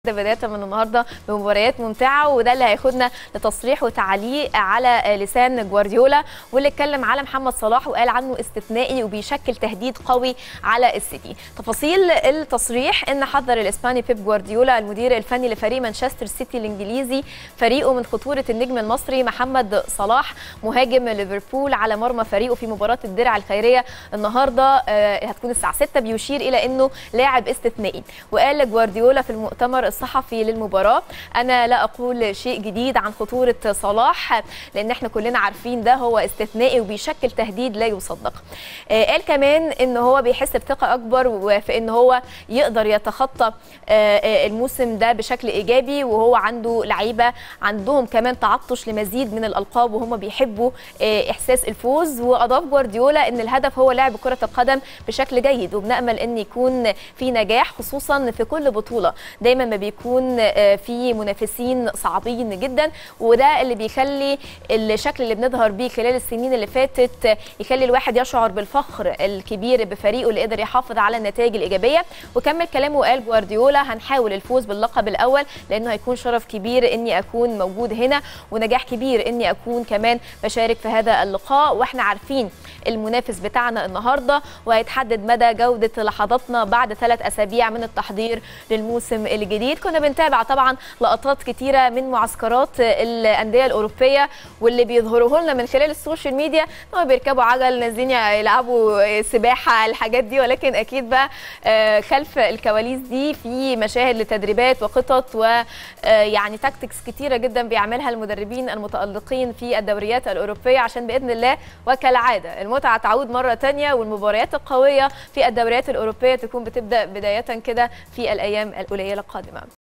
بدايه من النهارده بمباريات ممتعه وده اللي هياخدنا لتصريح وتعليق على لسان جوارديولا واللي اتكلم على محمد صلاح وقال عنه استثنائي وبيشكل تهديد قوي على السيتي تفاصيل التصريح ان حذر الاسباني بيب جوارديولا المدير الفني لفريق مانشستر سيتي الانجليزي فريقه من خطوره النجم المصري محمد صلاح مهاجم ليفربول على مرمى فريقه في مباراه الدرع الخيريه النهارده هتكون الساعه 6 بيشير الى انه لاعب استثنائي وقال جوارديولا في المؤتمر الصحفي للمباراه انا لا اقول شيء جديد عن خطوره صلاح لان احنا كلنا عارفين ده هو استثنائي وبيشكل تهديد لا يصدق قال كمان ان هو بيحس بثقه اكبر وفي ان هو يقدر يتخطى الموسم ده بشكل ايجابي وهو عنده لعيبه عندهم كمان تعطش لمزيد من الالقاب وهم بيحبوا احساس الفوز واضاف جوارديولا ان الهدف هو لعب كره القدم بشكل جيد وبنامل ان يكون في نجاح خصوصا في كل بطوله دايما ما بيكون في منافسين صعبين جدا وده اللي بيخلي الشكل اللي بنظهر بيه خلال السنين اللي فاتت يخلي الواحد يشعر بالفخر الكبير بفريقه اللي قدر يحافظ على النتائج الايجابيه وكمل كلامه وقال جوارديولا هنحاول الفوز باللقب الاول لانه هيكون شرف كبير اني اكون موجود هنا ونجاح كبير اني اكون كمان بشارك في هذا اللقاء واحنا عارفين المنافس بتاعنا النهارده وهيتحدد مدى جوده لحظاتنا بعد ثلاث اسابيع من التحضير للموسم الجديد كنا بنتابع طبعا لقطات كتيره من معسكرات الانديه الاوروبيه واللي بيظهروه لنا من خلال السوشيال ميديا هم بيركبوا عجل نازلين يلعبوا سباحه الحاجات دي ولكن اكيد بقى خلف الكواليس دي في مشاهد لتدريبات وخطط ويعني تاكتكس كتيره جدا بيعملها المدربين المتالقين في الدوريات الاوروبيه عشان باذن الله وكالعاده المتعه تعود مره ثانيه والمباريات القويه في الدوريات الاوروبيه تكون بتبدا بدايه كده في الايام القليله القادمه